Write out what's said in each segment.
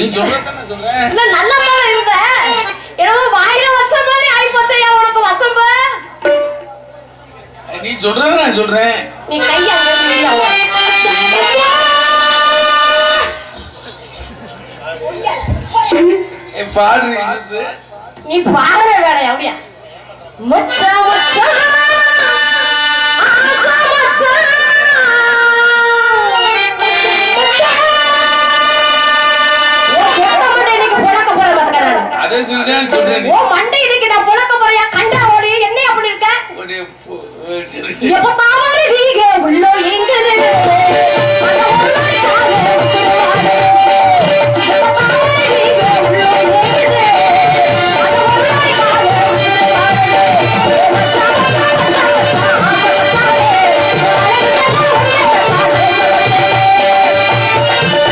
நீ சொல்றத நான் சொல்றேன் இல்ல நல்லா தான் இருந்த என்னமோ வாயில வச்ச மாதிரி ஆயி போச்சையா உனக்கு வசம்பு நீ சொல்றத நான் சொல்றேன் நீ கைய அங்க இருந்து வெளிய வா. மச்சான், மச்சான். ஏ பாடு இங்கிலீஷ் நீ பாடுற வேலை அப்படியா மச்சான் மச்சான் ஆசை மச்சான். மச்சான். உன் பொட்ட மண்டை இன்னைக்கு பொழக்க போறேன் பாத்துக்க நானு. அதே சொல்லிதான் சொல்றேன் நீ உன் மண்டை இன்னைக்கு நான் பொழக்க போறியா கண்டா ஓடி என்ன அப்படி இருக்க ஒரு பு- ஒரு சரி, சரி. எப்ப தாவர வீக உள்ள எங்குது அந்த உள்ளாக உசுராடு. எப்ப தாவர வீக உள்ள எங்குது அந்த உள்ளாக உசுராடு. ஏ மச்சான், மச்சான், மச்சான், மச்சான், ஆசை மச்சானே. அழகுல உன்னை காதலே.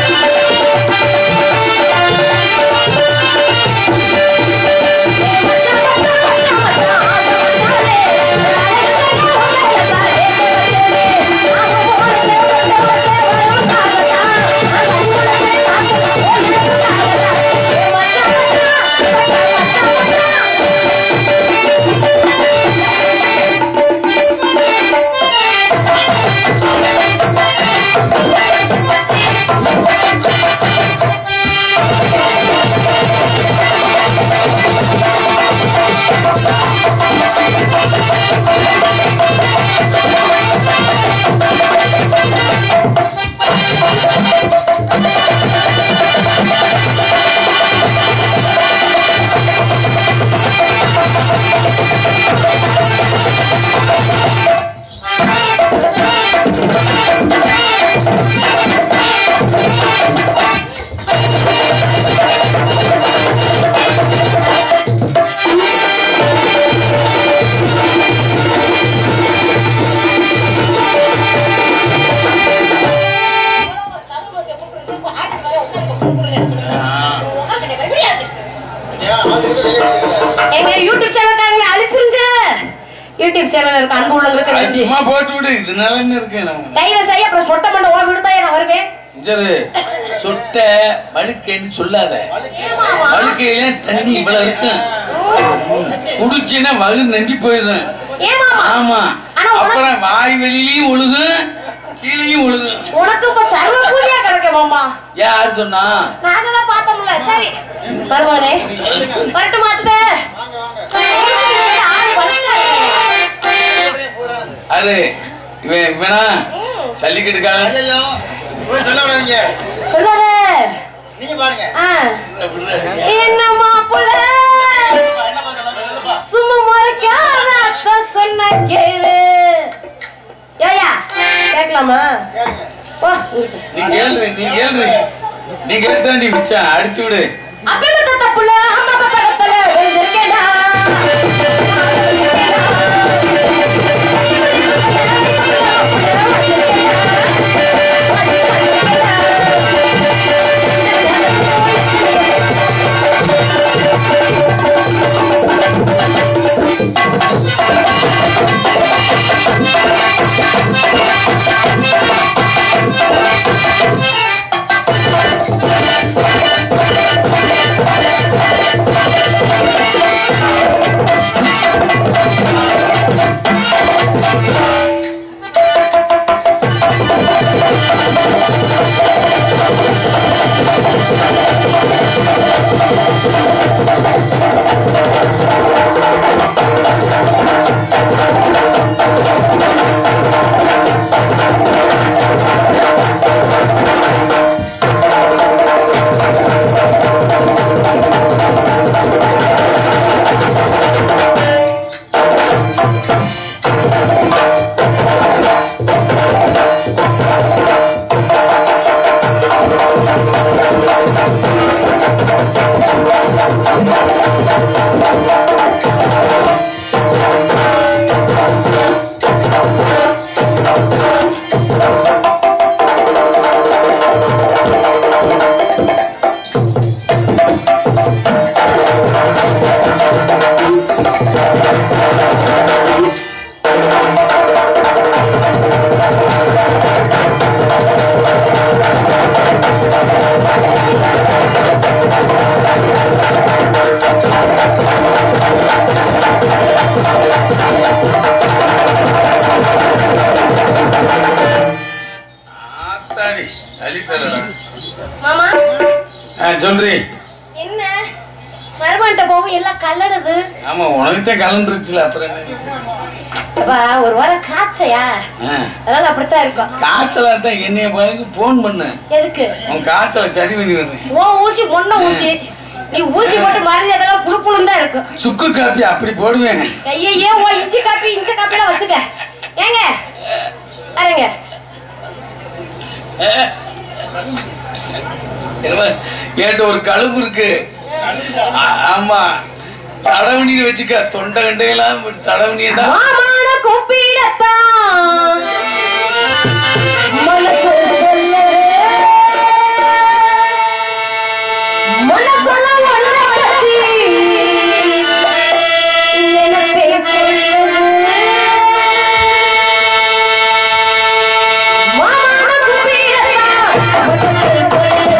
எங்க யூடியூப் சேனல்காரங்களை அழிச்சிருங்க யூடியூப் சேனல் இருக்க அன்பு உள்ளவங்களுக்கு அது நன்றி சும்மா போட்டு விடு இதனால என்ன இருக்கு நம்ம தயவு செய்ய அப்புறம் சொட்ட மண்டை ஓ விடுதா நான் வருவேன் சரி சொட்ட வழுக்கைன்னு சொல்லாத வழுக்கையில தண்ணி இவ்வளவு இருக்கு குடிச்சுன்னா வலு நம்பி போயிடும் ஏமாமா ஆமா ஆனா உனக்கு- அப்புறம் வாய் வெளியிலயும் ஒழுகும் கீழேயும் ஒழுகும் உனக்கு இப்ப சர்வ பூஜையா கிடைக்கும் மாமா யார் சொன்னா நாங்க தான் பார்த்தோம்ல சரி வருவானே வரட்டு மாத்த அது இவன் இவனா ஜல்லிக்கட்டுக்காரன் ஐயோ போய் சொல்ல விடாதீங்க சொல்லாத நீங்க பாருங்க ஆ. என்ன மாப்புள்ள என்ன பண்ணுறோம் சும்மா மறைக்காத அத்தை சொன்ன கேளு ஏயா கேட்கலாமா கேளுங்க வா நீ கேள்வி நீ கேள்வி நீ கேட்டா நீ மிச்சம் அடிச்சு விடு அப்படி தப்புல அம்மா பக்கத்துல விழுந்திருக்கேடா Thank சொல்றி என்ன மருமன்ட்ட போகும் எல்லாம் கல்லடுது ஆமா உனக்குத்தான் கலந்துருச்சுல அப்புறம் என்ன அப்பா ஒரு வாரம் காய்ச்சையா ஆ, அதனால அப்படித்தான் இருக்கும் காய்ச்சலா தான் என்னைய பாருங்க போன் பண்ணு எதுக்கு உன் காய்ச்சலை சரி பண்ணி விடுறேன் உன் ஊசி ஒன்ன ஊசி நீ ஊசி போட்டு மருந்து அதெல்லாம் புழு புழுன்னு தான் இருக்கும் சுக்கு காப்பி அப்படி போடுவேன் ஐயையே ஓ இஞ்சி காப்பி இஞ்சி காப்பிலாம் வச்சுக்க ஏங்க அரங்க என்னமோ என்கிட்ட ஒரு கழுவு இருக்கு ஆ- ஆமா தடவணியை வச்சுக்க தொண்டை கண்டையெல்லாம் தடவணியை தான் மாமான கூப்பிடத்தான் மனசு சொல்லுது. மனசுல ஒன்றை பத்தி நினைப்பே கொள்ளுது. மாமான கூப்பிடத்தான் மனசு சொல்லுது.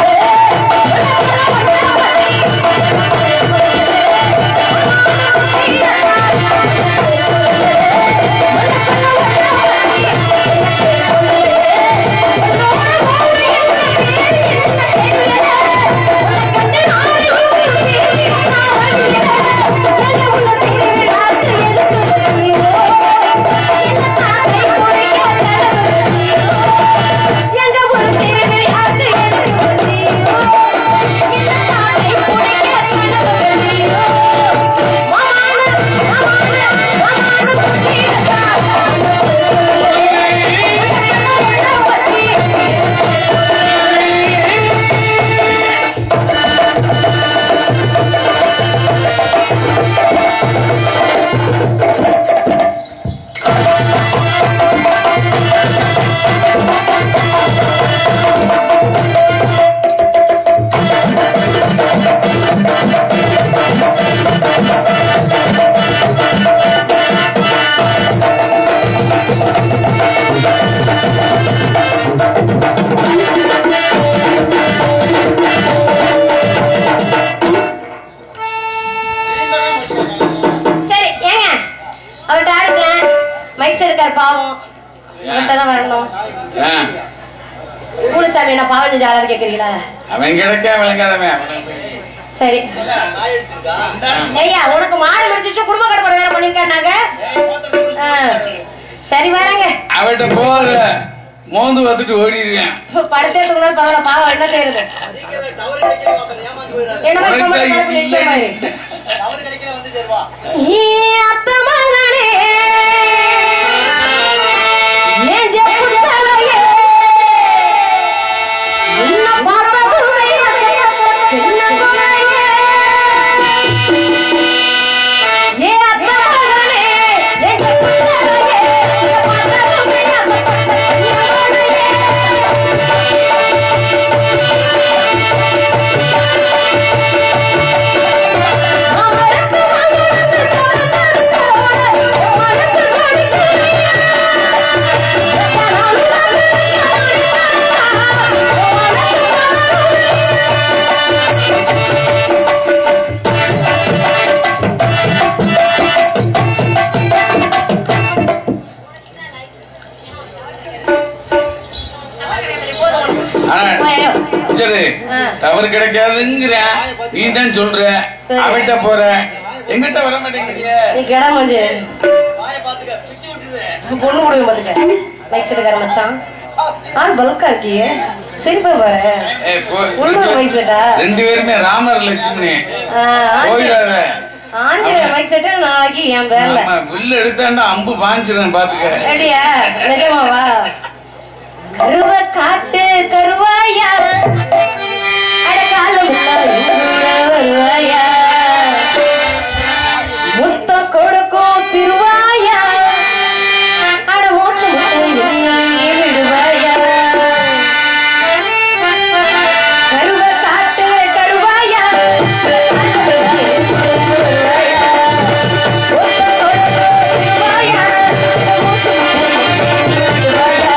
சரி ஏங்க அவர்கிட்ட ஆடுக்கலாம் மைக் எடுக்கார் பாவம் அவர்கிட்ட தான் வரணும் ஆ, கூலிச்சாமி என்ன பாவம் செஞ்ச ஆளான்னு கேக்குறீங்களா அவன் கிடைக்க விளங்காதவன் அவனை சரி நாய் அடிச்சிருக்கா ஐயா உனக்கு மாடு முடிச்சிச்சு குடும்ப கட்டுப்பாடு வேற பண்ணிருக்காங்க சரி வரேங்க அவன்கிட்ட போற மோந்து பார்த்துட்டு ஓடிடுவேன் படுத்தே தூங்கினா பரவாயில்ல பாவம் என்ன செய்யறது சீக்கிரம் டவர் கிடைக்கல அப்புறம் ஏமாந்து போயிடாது என்ன மாதிரி உனக்கு சம்பளம் தான் கொடுத்து நிக்கிற மாதிரி. டவர் கிடைக்கல வந்து தருவா ஏ அத்தை மகனே, ஏன் ஜப்பு தலையே, உன்னை பார்த்ததுமே சின்ன குறையே. ஏ அத்தை மகனே, ஏன் ஜப்பு தலையே, உன்னை பார்த்ததுமே சின்ன குறையே. அமர்ந்து அமர்ந்து தொடர்ந்து போன மனசு ஆனா சரி ஆ. டவர் கிடைக்காதுங்கிறேன் நீ தான் சொல்ற சரி. அவன்கிட்ட போற எங்கிட்ட வர மாட்டேங்கிறிய நீ கிட கொஞ்சம் வாயை பாத்துக்க பிச்சு விட்டுருவேன் பொண்ணு முடியும் பாத்துக்க லைட் எடுக்கார மச்சான் ஆள் பல்கா இருக்கியே சிரிப்பா பாரு ஏய், போ. உள்ளூர் மைக் செட்டா ரெண்டு பேருமே ராமர் லட்சுமி ஆ, ஆஞ்சநேயர் போயிடாத ஆஞ்சநேயர் மைக் செட்டு நாளைக்கு என் பேர்ல ஆமா, வில்லு எடுத்தாண்டா அம்பு பாஞ்சிடும் பாத்துக்க ரெடியா நிஜமாவா கருவ காட்டு கருவாயா அடக்காலம் வருவாயா முத்தம் கொடுக்கும் திருவாயா அட மோட்ச விடுவாயா கருவ காட்டு கருவாயா வருவாயா முத்தம் கொடுக்கும் திருவாயா மோட்ச விடுவாயா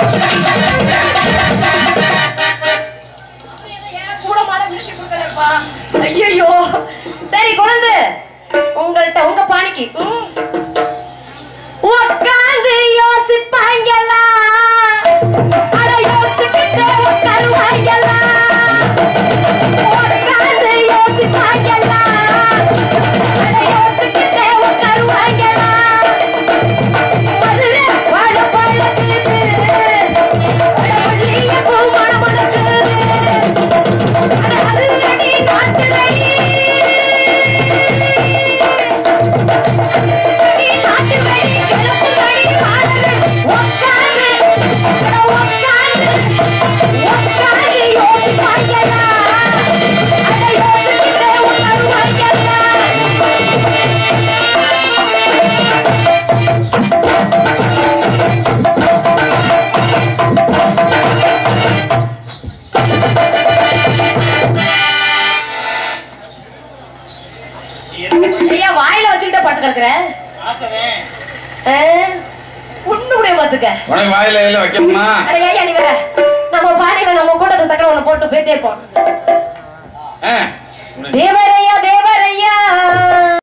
கூட மாட மிஷி கொடுக்கலப்பா ஐயோ சரி குழந்தை உங்கள்ட்ட உங்க பாணிக்கு ம். உட்கார்ந்து யோசிப்பாங்களா அட யோசிச்சுக்கிட்டே உட்காருவாங்களா உட்கார்ந்து யோசிப்பாங்களா அட யோசிச்சுக்கிட்டே உட்காருவாங்களா மதுரை வாழப்பழக்குது வடவள்ளிய பூ மணமணக்குது அட அதுலடி நாட்டுலடி அடி நாட்டுலடி கிழக்குலடி வாழலடி உட்கார்ந்து அட உட்கார்ந்து உட்கார்ந்து யோசிப்பாங்களா அட யோசிச்சுக்கிட்டே உட்காருவாங்களா ஐயா வாயில வச்சுக்கிட்டே பாட்டு கிடக்குற ஆசனே ஒண்ணு கூட பாத்துக்க உனக்கு வாயில இல வைக்கணுமா அட ஐயா நீ வேற நம்ம பானையில நம்ம கூட்டத்தை தக்க ஒண்ணு போட்டு போயிட்டே இருப்போம் ஆ. தேவரையா தேவரையா